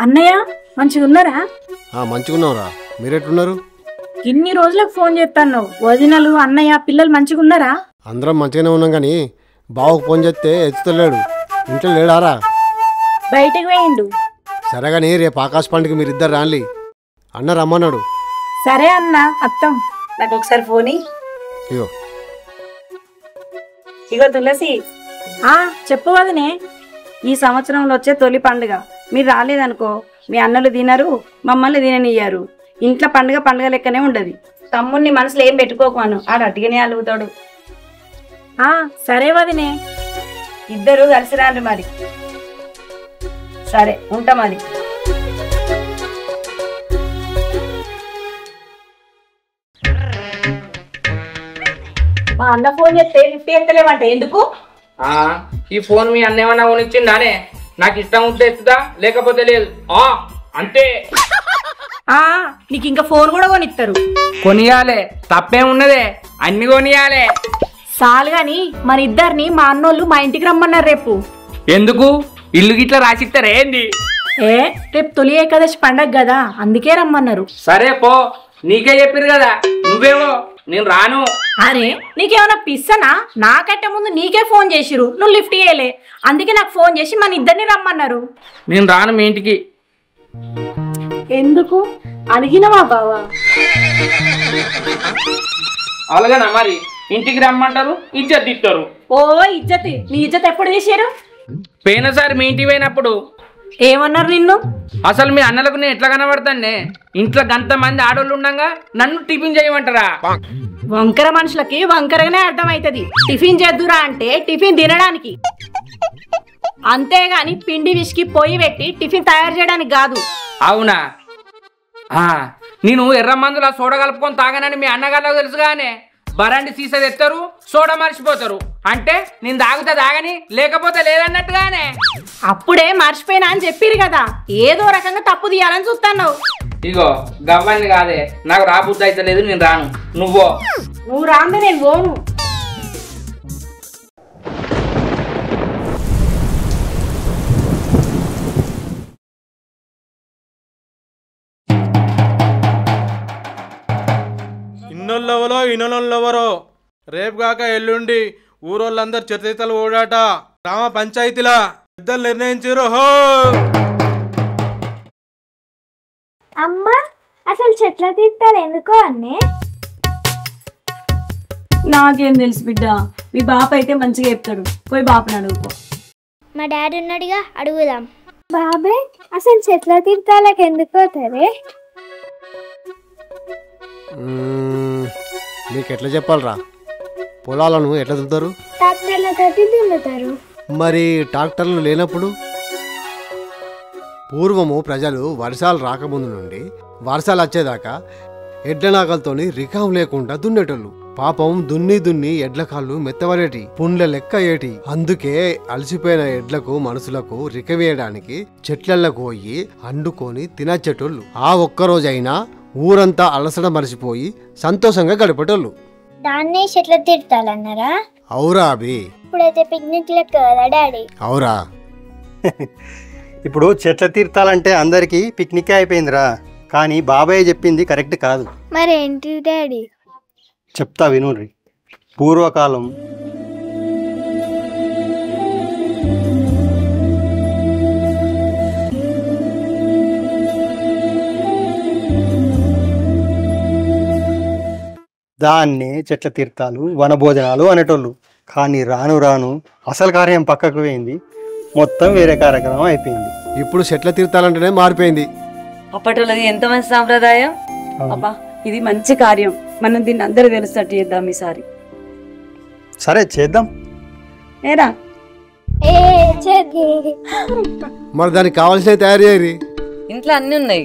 అన్నయ్య మంచిగా ఉన్నారా ఆ మంచిగున్నావురా మీరెట్లున్నారు ఇన్ని రోజులకు ఫోన్ చేస్తాను వదినలు అన్నయ్య పిల్లలు మంచిగా ఉన్నారా అందరం మంచిగానే ఉన్నాం కానీ బావకు ఫోన్ చేస్తే ఎత్తుతలేడు ఇంట్లో లేడారా బయటకు వేయండు సరే కానీ రేపు ఆకాశ పండుగ మీరిద్దరు రాన్లి అన్న రమ్మన్నాడు సరే అన్న అత్తం నాకు ఒకసారి ఫోన్ ఇయ్యి. ఇగో ఇగో తులసి ఆ చెప్పు వదినే ఈ సంవత్సరంలో వచ్చే తొలి పండుగ మీరు రాలేదనుకో మీ అన్నలు తినరు మమ్మల్ని తిననియ్యారు ఇంట్లో పండుగ పండుగ లెక్కనే ఉండదు తమ్ముడిని మనసులో ఏం పెట్టుకోకమాను ఆడు అట్టుగానే అలుగుతాడు ఆ సరే వదినే ఇద్దరు కలిసి రాండి మరి సరే ఉంటా మరి మా అన్న ఫోన్ చేస్తే లిఫ్ట్ ఎత్తలేమంట ఎందుకు ఆ, ఈ ఫోన్ మీ అన్న ఏమన్నా కొనిచ్చిందానే నాకు ఇష్టం ఉంటే ఎత్తుదా లేకపోతే లేదు ఆ అంతే ఆ నీకు ఇంకా ఫోన్ కూడా కొనిస్తారు కొనియాలే తప్పేం ఉన్నదే అన్ని కొనియాలే చాలు గాని మన ఇద్దరిని మా అన్నోళ్ళు మా ఇంటికి రమ్మన్నారు రేపు ఎందుకు ఇల్లు గిట్లా రాసిస్తారా ఏంది ఏ రేపు తొలి ఏకాదశి పండగ కదా అందుకే రమ్మన్నారు సరే పో నీకే చెప్పిరు కదా నువ్వేమో నేను రాను అరే నీకేమైనా పిස්සనా నాకంటే ముందు నీకే ఫోన్ చేసిరు నువ్వు లిఫ్ట్ చేయలే అందుకే నాకు ఫోన్ చేసి మన ఇద్దరిని రమ్మన్నారు నేను రాను మీ ఇంటికి ఎందుకు అడిగినవా బావా అలాగేనా మరి ఇంటికి రమ్మంటారు ఇజ్జత్ ఇస్తారు ఓ ఇజ్జత్ నీ ఇజ్జత్ ఎప్పుడు తీసారు పోయినసారి మీ ఇంటికి పోయినప్పుడు ఏమన్నారు నిన్ను అసలు మీ అన్నలకు నేను ఎట్లా కనబడతానే ఇంట్లో గంత మంది ఆడోళ్ళు ఉండగా నన్ను టిఫిన్ చేయమంటారా వంకర మనుషులకి వంకరగానే అర్థమవుతుంది టిఫిన్ చేద్దురా అంటే టిఫిన్ తినడానికి అంతేగాని పిండి విసికి పొయ్యి పెట్టి టిఫిన్ తయారు చేయడానికి కాదు అవునా ఆ, నేను ఎర్ర మందుల సోడా కలుపుకొని తాగానని మీ అన్నగారు తెలుసుగానే బరండి సీసా తెస్తారు సోడా మర్చిపోతారు అంటే నేను తాగుతా తాగని లేకపోతే లేదన్నట్టుగానే అప్పుడే మర్చిపోయినా అని చెప్పిరు కదా ఏదో రకంగా తప్పు తీయాలని చూస్తాను ఇగో గవ్వని కాదే నాకు రాబుద్ది అయితే లేదు నేను రాను నువ్వో నువ్వు రాందే నేను పోను ఇన్నోళ్ళెవరో ఇన్నోళ్ళెవరో రేపు కాక ఎల్లుండి ఊరోళ్ళందరు చరిత్రలు ఓడాట గ్రామ పంచాయతీలా పెద్దలు నిర్ణయించారు హో అమ్మా అసలు చెట్ల తిట్టారు ఎందుకో అన్నే నాకేం తెలుసు బిడ్డ మీ బాప అయితే మంచిగా చెప్తాడు పోయి బాపని అడుగుకో మా డాడీ ఉన్నాడుగా అడుగుదాం బాబాయ్ అసలు చెట్ల తీర్థాలకు ఎందుకు పోతారే మ్మ్, మీకు ఎట్లా చెప్పాలరా పొలాలను ఎట్లా దున్నుతారు ట్రాక్టర్లతోటి దున్నుతారు మరి ట్రాక్టర్లు లేనప్పుడు పూర్వము ప్రజలు వర్షాలు రాకముందు నుండి వర్షాలు వచ్చేదాకా ఎడ్ల నాకలతోని రికాం లేకుండా దున్నేటోళ్ళు పాపం దున్ని దున్ని ఎడ్ల కాళ్ళు మెత్తవరేటి పుండ్ల లెక్క ఏటి అందుకే అలసిపోయిన ఎడ్లకు మనుషులకు రికవేయడానికి చెట్లలకు పోయి అండుకొని తినచ్చేటోళ్ళు ఆ ఒక్కరోజైనా ఊరంతా అలసట మరిచిపోయి సంతోషంగా గడిపేటోళ్ళు దాన్నే చెట్ల తీర్థాలన్నారా అవురా అభి ఇప్పుడైతే పిక్నిక్ లెక్క కదా డాడీ అవురా ఇప్పుడు చెట్ల తీర్థాలంటే అందరికీ పిక్నిక్ అయిపోయిందిరా కానీ బాబాయ్ చెప్పింది కరెక్ట్ కాదు మరేంటి డాడీ చెప్తా వినుర్రి పూర్వకాలం దాన్ని చెట్ల తీర్థాలు వనభోజనాలు అనేటోళ్ళు కానీ రాను రాను అసలు కార్యం పక్కకు పోయింది మొత్తం వేరే కార్యక్రమం అయిపోయింది ఇప్పుడు చెట్ల తీర్థాలంటేనే మారిపోయింది అప్పటిలోది ఎంత మంచి సాంప్రదాయం అబ్బా ఇది మంచి కార్యం మనం దీన్ని అందరూ తెలుస్తట్టు చేద్దాం ఈసారి సరే చేద్దాం ఏరా ఏ చెట్టు మరి దానికి కావాల్సినవి తయారు చేయరి ఇంట్లో అన్ని ఉన్నాయి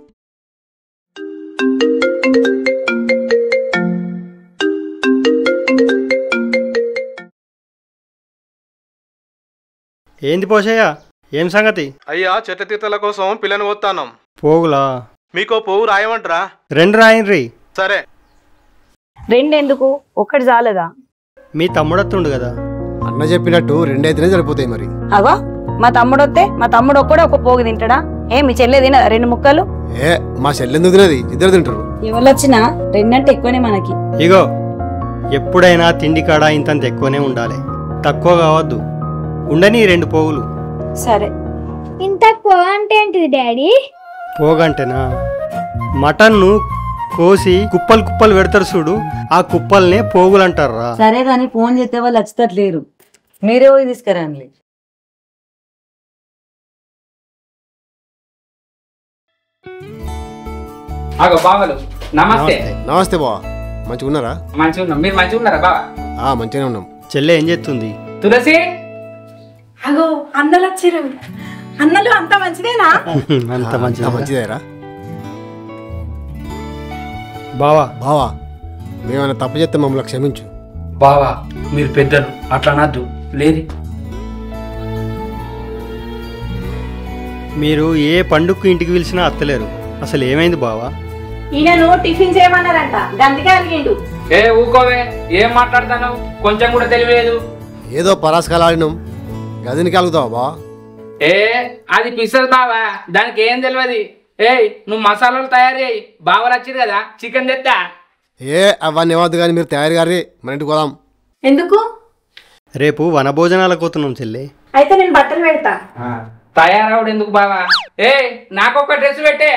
ఏంది పోషయ్య ఏం సంగతి అయ్యా చెట్ల తీర్థాల కోసం పిల్లని పోతాను పోగులా మీకో పువ్వు రాయమంటారా రెండు రాయండ్రి సరే రెండు ఎందుకు ఒక్కటి చాలదా మీ తమ్ముడత్తుండు కదా అన్న చెప్పినట్టు రెండైతేనే సరిపోతాయి మరి అగో మా తమ్ముడు వస్తే మా తమ్ముడు ఒక్కడే ఒక పోగు తింటాడా ఏ మీ చెల్లె తినదా రెండు ముక్కలు ఏ మా చెల్లెందుకు తినది ఇద్దరు తింటారు ఎవరు వచ్చినా రెండంటే ఎక్కువనే మనకి ఇగో ఎప్పుడైనా తిండి కాడ ఇంతంత ఎక్కువనే ఉండాలి తక్కువ కావద్దు ఉండని రెండు పోగులు సరే ఇంత పొగ అంటే ఏంటిది డాడీ పోగంటేనా మటన్ను కోసి కుప్పలు కుప్పలు పెడతారు చూడు ఆ కుప్పల్నే పోగులు అంటారా సరే కానీ ఫోన్ చేస్తే వాళ్ళు వచ్చేటట్లేరు మీరే పోయి తీసుకురండి అగో బావలు నమస్తే నమస్తే బావా మంచిగా ఉన్నారా మంచిగా ఉన్నాం మీరు మంచిగా ఉన్నారా బావా ఆ మంచిగానే ఉన్నాం చెల్లె ఏం చేస్తుంది తులసి అగో అన్నలు వచ్చిరు అన్నలు అంత మంచిదేనా అంత అంత మంచిది మంచిదేరా బావా బావా మేమైనా తప్పు చేస్తే మమ్మల్ని క్షమించు బావా మీరు పెద్దలు అట్లా అనద్దు లేరి మీరు ఏ పండుగకు ఇంటికి పిలిచినా అత్తలేరు అసలు ఏమైంది బావా ఈయనను టిఫిన్ చేయమన్నారంట గందికే అలిగిండు ఏ ఊకోవే ఏం మాట్లాడతావు కొంచెం కూడా తెలియలేదు ఏదో పరాస్కాలు ఆడినాం గదిని కలుగుతావా బావా ఏ అది పిసదు బావా దానికి ఏం తెలియదు ఏయ్ నువ్వు మసాలాలు తయారు చేయి బావలు వచ్చింది కదా చికెన్ తెత్తా ఏ అవన్నీ ఏమద్దు కానీ మీరు తయారు గారి మన ఇంటికి పోదాం ఎందుకు రేపు వనభోజనాలకు పోతున్నాం చెల్లి అయితే నేను బట్టలు పెడతా తయారవుడు ఎందుకు బావా ఏ నాకొక డ్రెస్ పెట్టే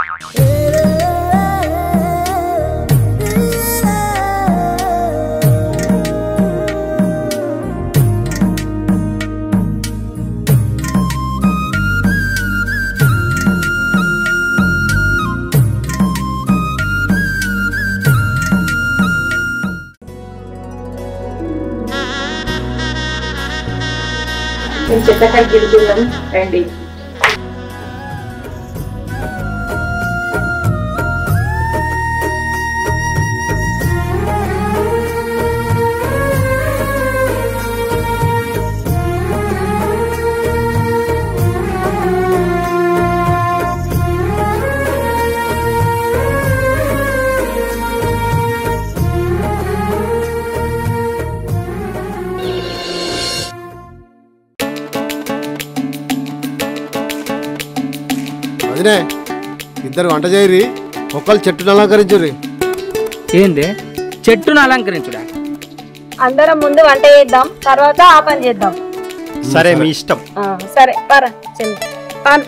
నేను చెత్తకాయ గిడుకుందాం రండి అదినే ఇద్దరు వంట చేయరి ఒక్కళ్ళు చెట్టును అలంకరించుర్రి ఏంది చెట్టును అలంకరించుడా అందరం ముందు వంట చేద్దాం తర్వాత ఆ పని చేద్దాం సరే మీ ఇష్టం ఆ, సరే పర చెల్లి పన్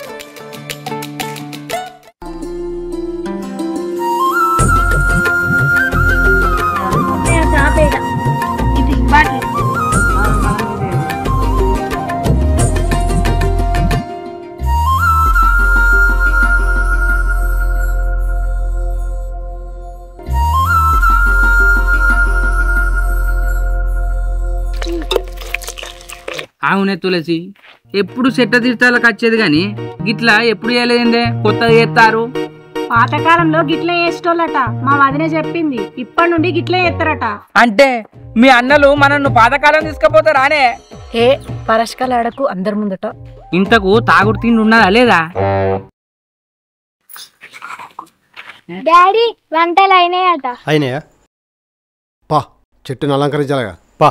ఇది బాటిల్ అవునే తులసి ఎప్పుడు చెట్ట తీర్థాలకు వచ్చేది కానీ గిట్లా ఎప్పుడు చేయలేదే కొత్తగా చేస్తారు పాతకాలంలో గిట్లే వేసేటోళ్ళట మా వదిన చెప్పింది ఇప్పటి నుండి గిట్లే చేస్తారట అంటే మీ అన్నలు మనల్ని పాతకాలం తీసుకుపోతారానే ఏ పరస్కాల ఆడకు అందరి ముందట ఇంతకు తాగుడు తిండి ఉన్నదా లేదా డాడీ వంటలు అయినాయట అయినాయా పా చెట్టును అలంకరించాలిగా పా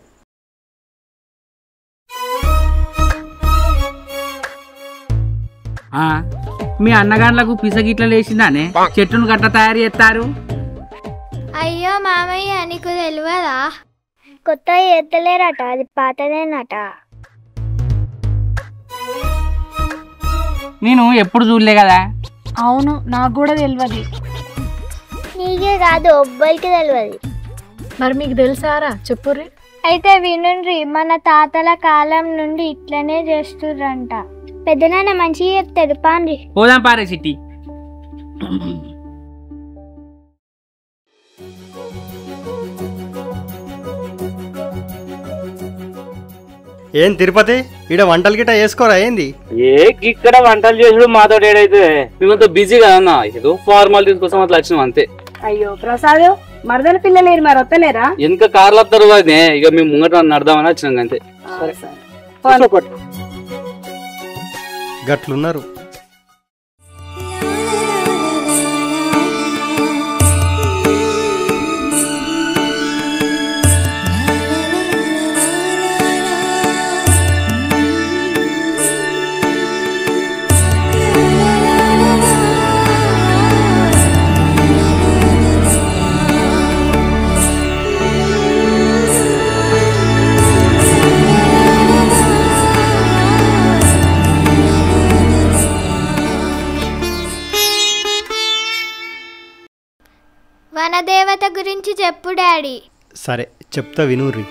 ఆ, మీ అన్నగాండ్లకు పిసగిట్ల లేచిందానే చెట్టును గట్ట తయారు చేస్తారు అయ్యో మామయ్య నీకు తెలియదా కొత్త ఎత్తలేరట అది పాతదేనట నేను ఎప్పుడు చూడలే కదా అవును నాకు కూడా తెలియదు నీకే కాదు ఒబ్బలికి తెలియదు మరి మీకు తెలుసారా చెప్పుర్రి అయితే వినుండ్రి మన తాతల కాలం నుండి ఇట్లనే చేస్తుర్రంట పెద్దనాన్న మంచిగా చెప్తాడు పాండ్రి పోదాం పారే సిట్టి ఏం తిరుపతి ఈడ వంటలు గిట్ట వేసుకోరా ఏంది ఏ ఇక్కడ వంటలు చేసుడు మాతో ఏడైతే మేమంతా బిజీ కదన్నా ఏదో ఫార్మాలిటీస్ కోసం అట్లా వచ్చినాం అంతే అయ్యో ప్రసాద్ మరదల పిల్లలేరు మరి వస్తలేరా వెనక కార్లు వస్తారు కదనే ఇక మేము ముంగట నడదామని వచ్చినాం అంతే గట్లున్నారు చెప్పు డాడీ సరే చెప్తా వినుర్రి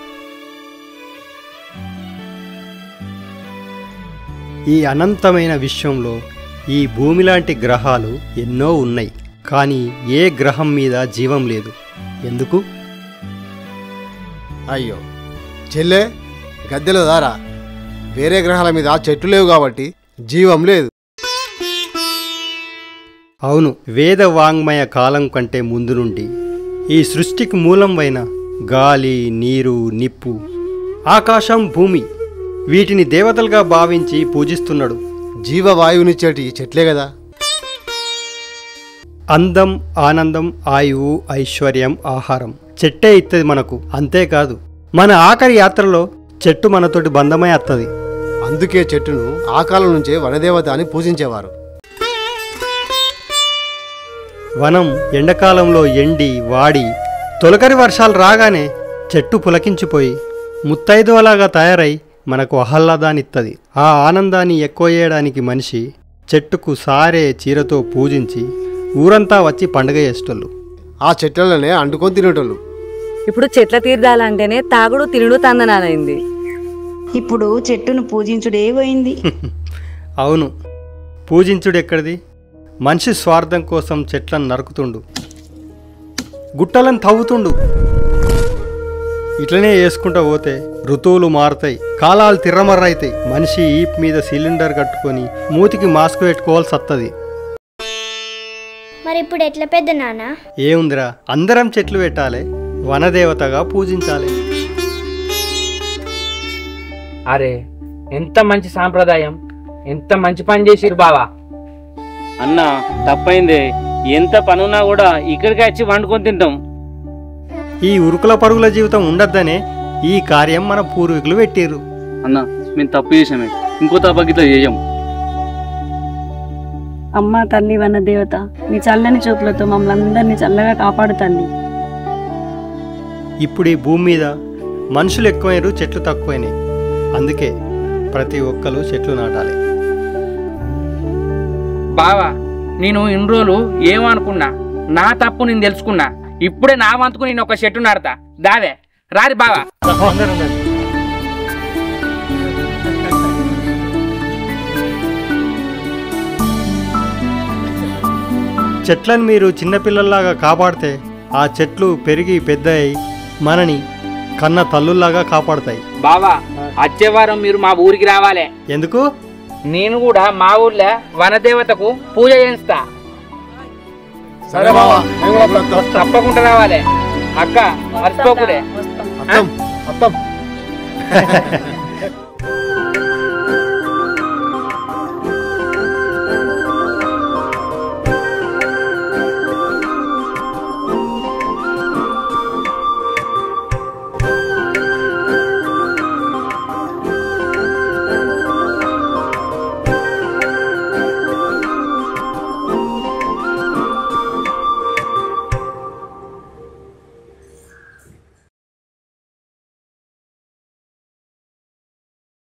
ఈ అనంతమైన విశ్వంలో ఈ భూమి లాంటి గ్రహాలు ఎన్నో ఉన్నాయి కానీ ఏ గ్రహం మీద జీవం లేదు ఎందుకు అయ్యో చెల్లె గద్దెలో దారా వేరే గ్రహాల మీద చెట్లు లేవు కాబట్టి జీవం లేదు అవును వేద వాంగ్మయ కాలం కంటే ముందు నుండి ఈ సృష్టికి మూలమైన గాలి నీరు నిప్పు ఆకాశం భూమి వీటిని దేవతలుగా భావించి పూజిస్తున్నాడు జీవవాయువునిచ్చేటి చెట్లే కదా అందం ఆనందం ఆయువు ఐశ్వర్యం ఆహారం చెట్టే ఇత్తది మనకు అంతేకాదు మన ఆఖరి యాత్రలో చెట్టు మనతోటి బంధమై అత్తది అందుకే చెట్టును ఆ కాలం నుంచే వనదేవత అని పూజించేవారు వనం ఎండాకాలంలో ఎండి వాడి తొలకరి వర్షాలు రాగానే చెట్టు పులకించిపోయి ముత్తైదువలాగా తయారై మనకు ఆహ్లాదాన్నిత్తది ఆ ఆనందాన్ని ఎక్కువ చేయడానికి మనిషి చెట్టుకు సారే చీరతో పూజించి ఊరంతా వచ్చి పండుగ చేసేటోళ్ళు ఆ చెట్లలోనే అంటుకొని తినేటోళ్ళు ఇప్పుడు చెట్ల తీర్థాలంటేనే తాగుడు తినుడు తందనాలైంది ఇప్పుడు చెట్టును పూజించుడే పోయింది అవును పూజించుడు ఎక్కడిది మనిషి స్వార్థం కోసం చెట్లను నరుకుతుండు గుట్టలను తవ్వుతుండు ఇట్లనే వేసుకుంటా పోతే ఋతువులు మారుతాయి కాలాలు తిర్రమర్రైతాయి మనిషి ఈప్ మీద సిలిండర్ కట్టుకొని మూతికి మాస్క్ పెట్టుకోవాల్సి వస్తుంది మరి ఇప్పుడు ఎట్లా పెద్ద నాన్న ఏముందిరా అందరం చెట్లు పెట్టాలి వనదేవతగా పూజించాలి అరే ఎంత మంచి సాంప్రదాయం ఎంత మంచి పని చేసిరు బావా అన్న తప్పైందే ఎంత పనున్నా కూడా ఇక్కడికి వచ్చి వండుకొని తింటాం ఈ ఉరుకుల పరుగుల జీవితం ఉండద్దనే ఈ కార్యం మన పూర్వీకులు పెట్టిర్రు అన్న మేము తప్పు చేసామే ఇంకో తప్పకి ఇట్లా చేయం అమ్మ తల్లి వన దేవత నీ చల్లని చూపులతో మమ్మల్ని అందరినీ చల్లగా కాపాడు తల్లి ఇప్పుడు ఈ భూమి మీద మనుషులు ఎక్కువైనరు చెట్లు తక్కువైనాయి అందుకే ప్రతి ఒక్కరు చెట్లు నాటాలి బావా నేను ఇన్ని రోజులు ఏమనుకున్నా నా తప్పు నేను తెలుసుకున్నా ఇప్పుడే నా వంతుకు నేను ఒక చెట్టు నాడతా దావే రారి బావా చెట్లను మీరు చిన్నపిల్లల్లాగా కాపాడితే ఆ చెట్లు పెరిగి పెద్ద అయి మనని కన్న తల్లుల్లాగా కాపాడతాయి బావా వచ్చే వారం మీరు మా ఊరికి రావాలే ఎందుకు నేను కూడా మా ఊర్లో వనదేవతకు పూజ చేయిస్తా సరే బావా మేము కూడా అప్పుడు వస్తాం. తప్పకుండా రావాలి అక్క మర్చిపోకులే వస్తాం వస్తాం